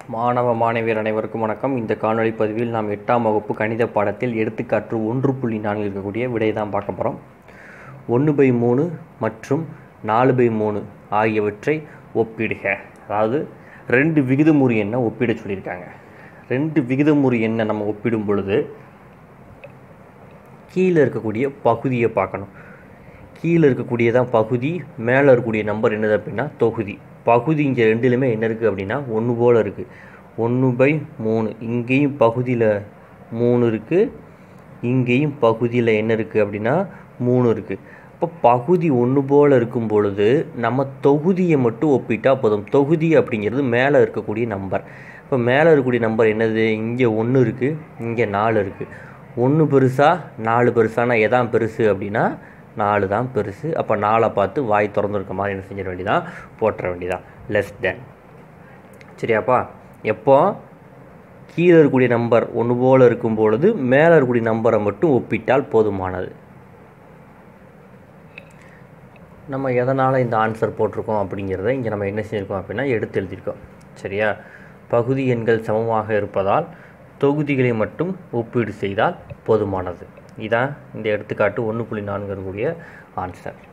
மாணவ மாணவியர் அனைவருக்கும் வணக்கம் இந்த காணொளி பதிவில் நாம் எட்டாம் வகுப்பு கணித பாடத்தில் எடுத்துக்காட்டு ஒன்று புள்ளி நான்கில் இருக்கக்கூடிய விடை தான் பார்க்க போகிறோம் ஒன்று பை மூணு மற்றும் நாலு பை மூணு ஆகியவற்றை ஒப்பிடுக அதாவது ரெண்டு விகிதமுறு எண்ணை ஒப்பிட சொல்லியிருக்காங்க ரெண்டு விகிதமுறு எண்ணை நம்ம ஒப்பிடும் பொழுது கீழே இருக்கக்கூடிய பகுதியை பார்க்கணும் கீழே இருக்கக்கூடியதான் பகுதி மேலே இருக்கக்கூடிய நம்பர் என்னது அப்படின்னா தொகுதி பகுதி இங்கே ரெண்டுலையுமே என்ன இருக்குது அப்படின்னா ஒன்று போல் இருக்குது ஒன்று பை மூணு இங்கேயும் பகுதியில் மூணு இருக்குது இங்கேயும் பகுதியில் என்ன இருக்குது அப்படின்னா மூணு இருக்குது இப்போ பகுதி ஒன்று போல் இருக்கும் பொழுது நம்ம தொகுதியை மட்டும் ஒப்பிட்டா போதும் தொகுதி அப்படிங்கிறது மேலே இருக்கக்கூடிய நம்பர் இப்போ மேலே இருக்கக்கூடிய நம்பர் என்னது இங்கே ஒன்று இருக்குது இங்கே நாலு இருக்குது ஒன்று பெருசா நாலு பெருசானா எதான் பெருசு அப்படின்னா நாலு தான் பெருசு அப்போ நாலை பார்த்து வாய் திறந்துருக்க மாதிரி என்ன செஞ்சிட வேண்டியதான் போட்டுற வேண்டியதான் லெஸ் தென் சரியாப்பா எப்போ கீழே இருக்கக்கூடிய நம்பர் ஒன்று போல் இருக்கும் பொழுது மேலே இருக்கக்கூடிய நம்பரை மட்டும் ஒப்பிட்டால் போதுமானது நம்ம எதனால் இந்த ஆன்சர் போட்டிருக்கோம் அப்படிங்கிறத இங்கே நம்ம என்ன செஞ்சுருக்கோம் அப்படின்னா எடுத்து எழுதியிருக்கோம் சரியா பகுதி எண்கள் சமமாக இருப்பதால் தொகுதிகளை மட்டும் ஒப்பீடு செய்தால் போதுமானது இதான் இந்த எடுத்துக்காட்டு ஒன்று புள்ளி நான்கு இருக்கக்கூடிய ஆன்சர்